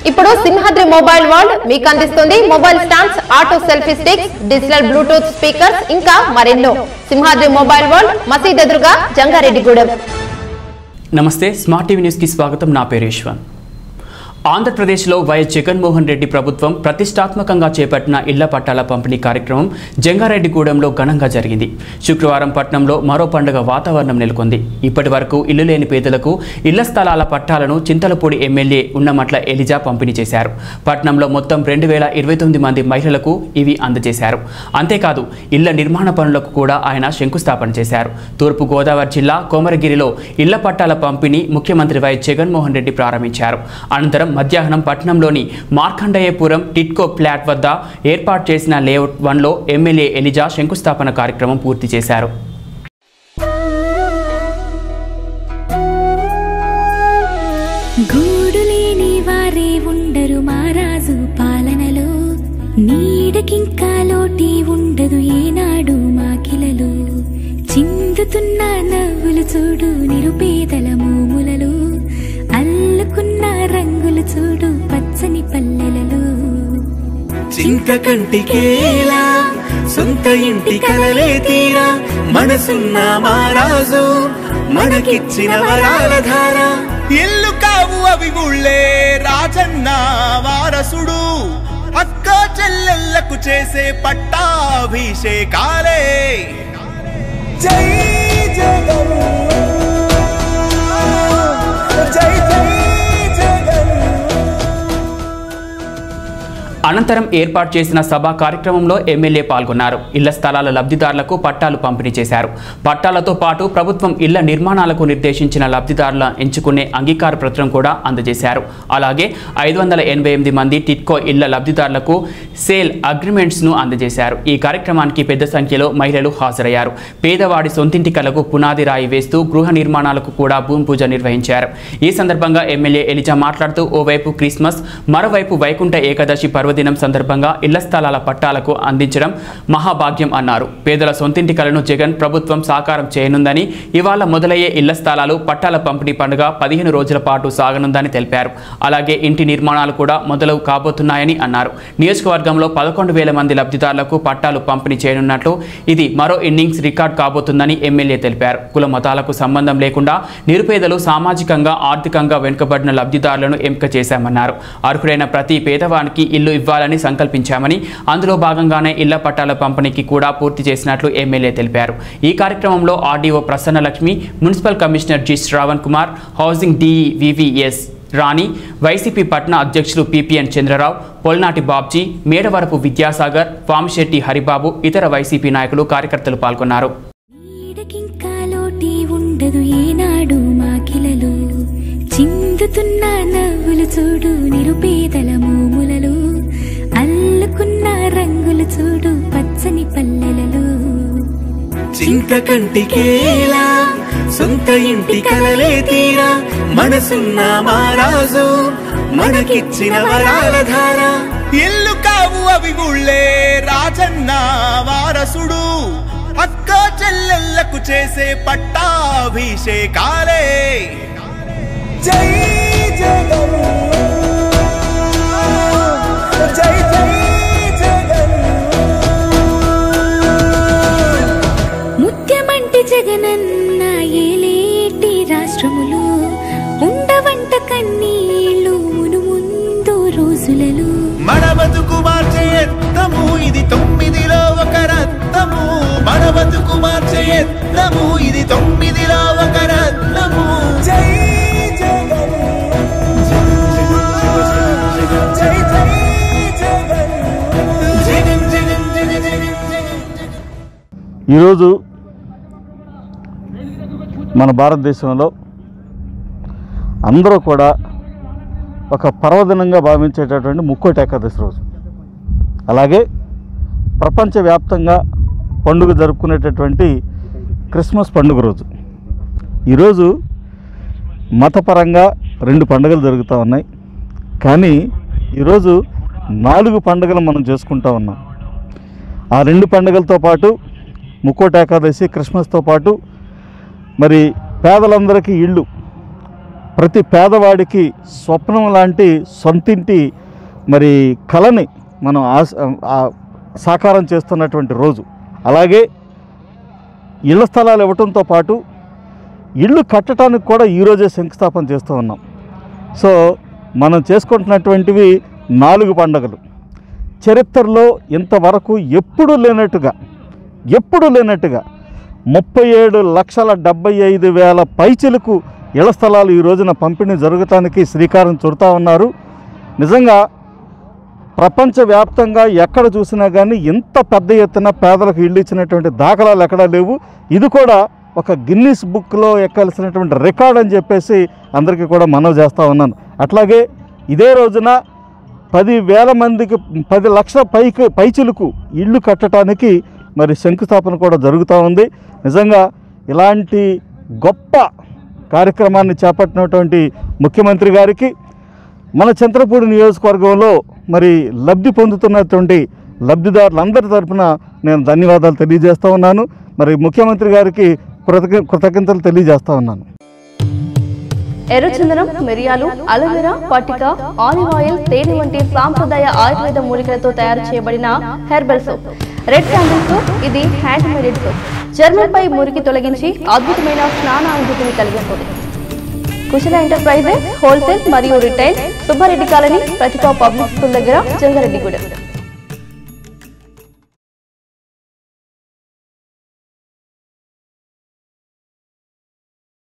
ఇప్పుడు Simhadri mobile world మీకు అందిస్తుంది mobile stands auto selfie sticks digital Bluetooth speakers ఇంకా మరెన్నో సింహాద్రి మొబైల్ వరల్డ్ మసీద్ ఎదురుగా జంగారెడ్డిగూడెం నమస్తే స్మార్ట్ టీవీ న్యూస్కి స్వాగతం నా పేరు యశ్వంత్ ఆంధ్రప్రదేశ్లో వైఎస్ జగన్మోహన్ రెడ్డి ప్రభుత్వం ప్రతిష్టాత్మకంగా చేపట్టిన ఇళ్ల పట్టాల పంపిణీ కార్యక్రమం జంగారెడ్డిగూడెంలో ఘనంగా జరిగింది శుక్రవారం పట్నంలో మరో పండుగ వాతావరణం నెలకొంది ఇప్పటి వరకు ఇల్లు లేని పేదలకు ఇళ్ల స్థలాల పట్టాలను చింతలపూడి ఎమ్మెల్యే ఉన్నమట్ల ఎలిజా పంపిణీ చేశారు పట్నంలో మొత్తం రెండు వేల ఇరవై తొమ్మిది మంది మహిళలకు ఇవి అందజేశారు అంతేకాదు ఇళ్ల నిర్మాణ పనులకు కూడా ఆయన శంకుస్థాపన చేశారు తూర్పు గోదావరి జిల్లా కోమరగిరిలో ఇళ్ల పట్టాల పంపిణీ ముఖ్యమంత్రి వైఎస్ జగన్మోహన్ రెడ్డి ప్రారంభించారు అనంతరం మధ్యాహ్నం పట్నంలోని మార్కండేయపురం టిట్కో ఫ్లాట్ వద్ద ఏర్పాటు చేసిన లేఅవుట్ వన్లో ఎమ్మెల్యే ఎలిజా శంకుస్థాపన కార్యక్రమం పూర్తి చేశారు గూడు లేని వారే ఉండరు మారాజు పాలనలో నీడకింకా లోటి ఉండదు ఏనాడు మాకిలలో చిందుతున్న నవ్వులు చూడు నిరుపేదల మోములలో అల్లుకున్న రంగులు చూడు పచ్చని పల్లెలలో చింత కంటికేలా సొంత ఇంటి కలలే తీరా మనసున్న మారాజు మనకిచ్చిన వరాల ధార ఇల్లు కావు అవి గుళ్ళే రాజన్న వారసుడు అక్క చెల్లెళ్లకు చేసే పట్టాభిషేకాలే జై జగన్ జై జై జగన్ అనంతరం ఏర్పాటు చేసిన సభా కార్యక్రమంలో ఎమ్మెల్యే పాల్గొన్నారు ఇళ్ల స్థలాల లబ్ధిదారులకు పట్టాలు పంపిణీ చేశారు పట్టాలతో పాటు ప్రభుత్వం ఇళ్ల నిర్మాణాలకు నిర్దేశించిన లబ్ధిదారుల ఎంచుకునే అంగీకార పత్రం కూడా అందజేశారు అలాగే ఐదు వందల ఎనభై ఎనిమిది మంది టిట్కో ఇళ్ల లబ్ధిదారులకు సేల్ అగ్రిమెంట్స్ను అందజేశారు ఈ కార్యక్రమానికి పెద్ద సంఖ్యలో మహిళలు హాజరయ్యారు పేదవాడి సొంతింటి కలకు పునాది రాయి వేస్తూ గృహ నిర్మాణాలకు కూడా భూమి పూజ నిర్వహించారు ఈ సందర్భంగా ఎమ్మెల్యే ఎలిజా మాట్లాడుతూ ఓవైపు క్రిస్మస్ మరోవైపు వైకుంఠ ఏకాదశి పర్వదినం సందర్భంగా ఇళ్ల స్థలాల పట్టాలకు అందించడం మహాభాగ్యం అన్నారు పేదల సొంతింటి కలను జగన్ ప్రభుత్వం సాకారం చేయనుందని ఇవాళ మొదలయ్యే ఇళ్ల స్థలాలు పట్టాల పంపిణీ పండుగ పదిహేను రోజుల పాటు సాగనుందని తెలిపారు అలాగే ఇంటి నిర్మాణాలు కూడా మొదలు కాబోతున్నాయని అన్నారు నియోజకవర్గంలో పదకొండు వేల మంది లబ్ధిదారులకు పట్టాలు పంపిణీ చేయనున్నట్లు ఇది మరో ఇన్నింగ్స్ రికార్డ్ కాబోతుందని ఎమ్మెల్యే తెలిపారు కుల మతాలకు సంబంధం లేకుండా నిరుపేదలు సామాజికంగా ఆర్థికంగా వెనుకబడిన లబ్ధిదారులను ఎంపిక చేశామన్నారు అర్హుడైన ప్రతి పేదవానికి ఇల్లు ఇవ్వాలని సంకల్పించామని అందులో భాగంగానే ఇళ్ల పట్టాల పంపిణీకి కూడా పూర్తి చేసినట్లు ఎమ్మెల్యే తెలిపారు ఈ కార్యక్రమంలో RDO Prasannalakshmi municipal commissioner G Shravan Kumar housing DE VVS Rani YCP పట్న అధ్యక్షులు పిపిఎన్ చంద్రరావు పొల్నాటి బాబ్జీ మేడవరపు విద్యాసాగర్ వామిశెట్టి హరిబాబు ఇతర వైసీపీ నాయకులు కార్యకర్తలు పాల్గొన్నారు నీడకింకా లోటి ఉండదు ఏనాడు మాకిలలో చిందుతున్న నవ్వులు చూడు నిరుపేదల మోములలో అల్లుకున్న రంగులు చూడు పచ్చని పల్లెలలో చింత కంటికేలా సొంత ఇంటి కలలే తీరా మనసున్న మారాజు మనకిచ్చిన వరాల ధార ఇల్లు కావు అవి గుళ్ళే రాజన్న వారసుడు అక్క చెల్లెళ్లకు చేసే పట్టాభిషేకాలే జై జగన్ జై జై జగన్ ముత్యమంటి జగనన్న ఏలేటి రాష్ట్రములు ఉండవంట కన్నీళ్ళు మును ముందు రోజులలో మన బతుకు మార్చే ఎత్తము ఇది తొమ్మిదిలో ఒక రత్నము మన బతుకు మార్చే ఎత్తము ఇది తొమ్మిదిలో ఒక రత్నము జై జగన్ జై జై జగన్ జగన్ జగన్ జగన్ జగన్ జగన్ ఈరోజు మన భారతదేశంలో అందరూ కూడా ఒక పర్వదినంగా భావించేటటువంటి ముక్కోటి ఏకాదశి రోజు అలాగే ప్రపంచవ్యాప్తంగా పండుగ జరుపుకునేటటువంటి క్రిస్మస్ పండుగ రోజు ఈరోజు మతపరంగా రెండు పండుగలు జరుగుతూ ఉన్నాయి కానీ ఈరోజు నాలుగు పండుగలు మనం చేసుకుంటా ఉన్నాం ఆ రెండు పండుగలతో పాటు ముక్కోటి ఏకాదశి క్రిస్మస్తో పాటు మరి పేదలందరికీ ఇళ్ళు ప్రతి పేదవాడికి స్వప్నం లాంటి సొంతింటి మరి కళని మనం ఆశ ఆ- సాకారం చేస్తున్నటువంటి రోజు అలాగే ఇళ్ల స్థలాలు ఇవ్వటంతో పాటు ఇళ్ళు కట్టడానికి కూడా ఈరోజే శంకుస్థాపన చేస్తూ ఉన్నాం సో మనం చేసుకుంటున్నటువంటివి నాలుగు పండుగలు చరిత్రలో ఇంతవరకు ఎప్పుడు లేనట్టుగా ఎప్పుడు లేనట్టుగా ముప్పై ఏడు లక్షల డెబ్బై ఐదు వేల పైచిలకు ఇళ్ల స్థలాలు ఈ రోజున పంపిణీ జరగటానికి శ్రీకారం చుడతా ఉన్నారు నిజంగా ప్రపంచవ్యాప్తంగా ఎక్కడ చూసినా కానీ ఇంత పెద్ద ఎత్తున పేదలకు ఇల్లు ఇచ్చినటువంటి దాఖలాలు ఎక్కడా లేవు ఇది కూడా ఒక గిన్నిస్ బుక్లో ఎక్కాల్సినటువంటి రికార్డ్ అని చెప్పేసి అందరికీ కూడా మనవి చేస్తూ ఉన్నాను అట్లాగే ఇదే రోజున పది వేల మందికి పది లక్షల పైకి పైచిలకు ఇళ్ళు కట్టడానికి మరి శంకుస్థాపన కూడా జరుగుతూ ఉంది నిజంగా ఇలాంటి గొప్ప కార్యక్రమాన్ని చేపట్టినటువంటి ముఖ్యమంత్రి గారికి మన చంద్రపూడి నియోజకవర్గంలో మరి లబ్ధి పొందుతున్నటువంటి లబ్ధిదారులందరి తరపున నేను ధన్యవాదాలు తెలియజేస్తూ ఉన్నాను మరి ముఖ్యమంత్రి గారికి కృతజ్ఞ కృతజ్ఞతలు తెలియజేస్తూ ఉన్నాను ఎర్రచందనం మిరియాలు అలోవెరా పట్టిక ఆలివ్ ఆయిల్ తేనె వంటి సాంప్రదాయ ఆయుర్వేద మూలికలతో తయారు చేయబడిన herbal soap red candle soap ఇది హ్యాండ్ మేడెడ్ సోప్ చర్మంపై మురికి తొలగించి అద్భుతమైన స్నాన అనుభూతిని కలిగిస్తుంది కుశల ఎంటర్ప్రైజెస్ హోల్సేల్ మరియు retail Subbareddy colony Pratibha public school దగ్గర జంగారెడ్డిగూడెం